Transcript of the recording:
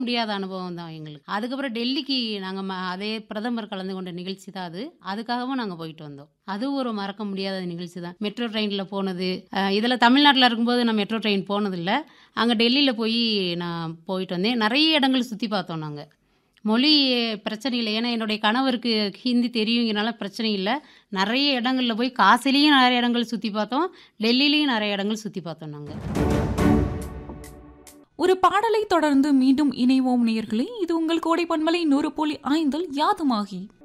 முடியாத அனுபவம் தான் எங்களுக்கு. அதுக்கப்புறம் டெல்லிக்கு நாங்க ம அதே பிரதமர் கலந்து கொண்ட நிகழ்ச்சி தான் அது. அதுக்காகவும் நாங்க போயிட்டு வந்தோம். அது ஒரு மறக்க முடியாத நிகழ்ச்சி தான். மெட்ரோ ட்ரெயின்ல போனது. அ இதில தமிழ்நாட்ல இருக்கும்போது நான் மெட்ரோ ட்ரெயின் போனதில்ல. அங்க டெல்லியில போயி நான் போயிட்டு வந்தேன். நெறைய இடங்கள் சுத்தி பார்த்தோம் நாங்க. மொழி பிரச்சனை இல்ல. ஏன்னா என்னுடைய கணவருக்கு ஹிந்தி தெரியுங்கிறனால பிரச்சனை இல்ல. நெறைய இடங்கள்ல போய் காசிலயும் நெறைய இடங்கள் சுத்தி பார்த்தோம். டெல்லிலயும் நெறைய இடங்கள் சுத்தி பார்த்தோம் நாங்க. ஒரு பாடலை தொடர்ந்து மீண்டும் இணைவோம் நேயர்களே. இது உங்கள் கோடை பண்பலை 100.5 யாதுமாகி.